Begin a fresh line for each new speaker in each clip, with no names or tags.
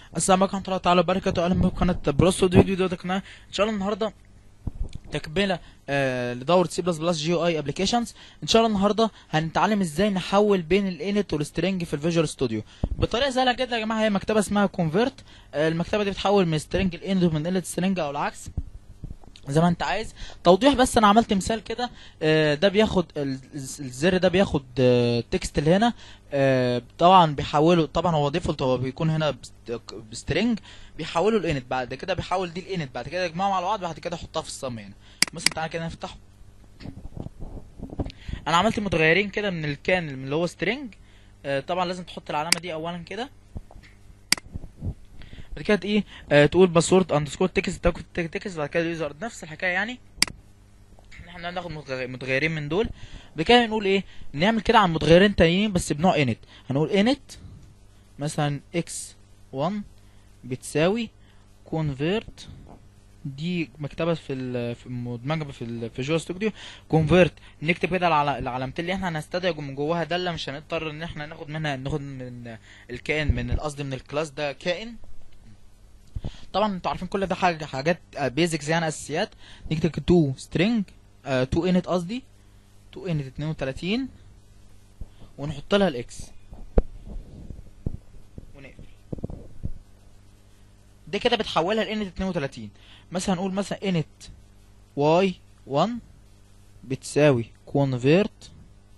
السلام عليكم ورحمه الله تعالى وبركاته اهلا بكم في قناه بروسو فيديو فيديو ده قناه ان شاء الله النهارده تكمله آه لدوره سي بلس بلس جي اي ابلكيشنز ان شاء الله النهارده هنتعلم ازاي نحول بين الانت والسترنج في الفيجوال ستوديو بطريقه سهله جدا يا جماعه هي مكتبه اسمها كونفرت آه المكتبه دي بتحول من سترنج الانت ومن انت سترنج او العكس زي ما انت عايز توضيح بس انا عملت مثال كده آه، ده بياخد ال- الزر ده بياخد آه، تكست اللي هنا آه، طبعا بيحوله طبعا هو ديفولت هو بيكون هنا بست- بسترنج بيحوله الانت بعد كده بيحول دي الانت بعد كده يجمعهم على بعض بعد كده يحطها في الصم هنا مثلا تعالى كده نفتحه انا عملت متغيرين كده من الكان من اللي هو سترنج طبعا لازم تحط العلامه دي اولا كده بعد كده ايه آه تقول باسورد اندرسكور تكست تاخد تكست بعد كده يوزر نفس الحكايه يعني ان احنا ناخد متغير- متغيرين من دول بعد كده نقول ايه نعمل كده عن متغيرين تانيين بس بنوع انت هنقول انت مثلا اكس 1 بتساوي كونفيرت دي مكتبه في ال في مدمجه في ال في جوه ستوديو كونفيرت نكتب كده العل- العلامتين اللي احنا هنستدعي من جواها داله مش هنضطر ان احنا ناخد منها ناخد من الكائن من قصدي من الكلاس ده كائن طبعا انتوا عارفين كل ده حاجه حاجات بيزكس يعني اساسيات نكتب تو سترينج تو انت قصدي تو انت 32 ونحط لها الاكس ونقفل دي كده بتحولها لانت 32 مثلا نقول مثلا انت واي 1 بتساوي كونفيرت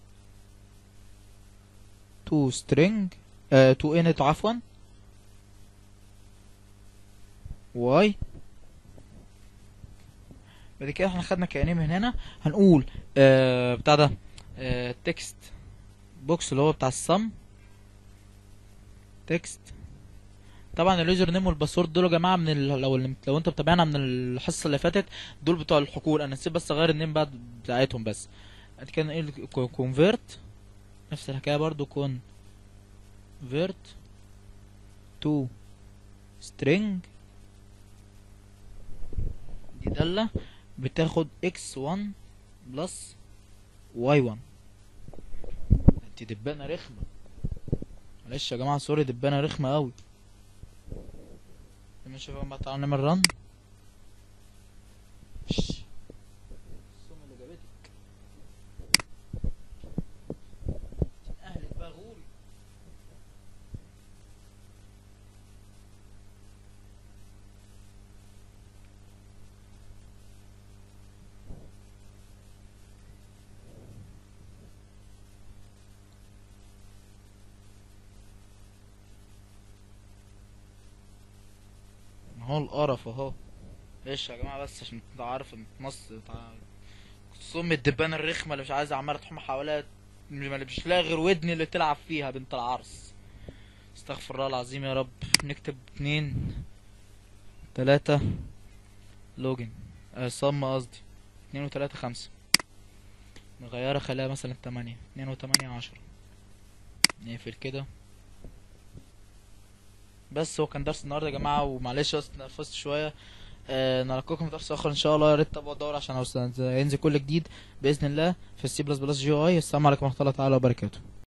تو سترينج تو انت عفوا واي بعد كده احنا خدنا كيانين من هنا هنقول آه بتاع ده آه تكست بوكس اللي هو بتاع الصم تكست طبعا اليوزر نيم والباسورد دول يا جماعه من ال... لو لو انتوا متابعينا من الحصه اللي فاتت دول بتوع الحقول انا نسيت بس اغير النيم بعد بتاعتهم بس بعد كده ايه كونفيرت نفس الحكايه برضو كونفيرت تو سترينج دي دالة بتاخد x1 بلس y1 انت دبانة رخمة معلش يا جماعة سوري دبانة رخمة اوي لما نشوف بقى تعالى نعمل رن السم اللي جابتك اهلك بقى غوري اهو القرف اهو ليش يا جماعه بس عشان تبقى عارف ان مصر بتاع صم الدبانه الرخمه اللي مش عايزه عماله تحوم حواليها اللي مش لاقي غير ودني اللي تلعب فيها بنت العرس استغفر الله العظيم يا رب نكتب اتنين تلاتة لوجن آه صم قصدي اتنين وتلاتة خمسة نغيرها خليها مثلا تمانية اتنين وتمانية عشرة نقفل كده بس هو كان درس النهارده يا جماعه ومعلش بس اتنرفزت شويه آه نلقاكم في درس اخر ان شاء الله يا ريت تتابعوا الدورة عشان هينزل كل جديد باذن الله في السي بلس بلس جي اي السلام عليكم ورحمه الله تعالى وبركاته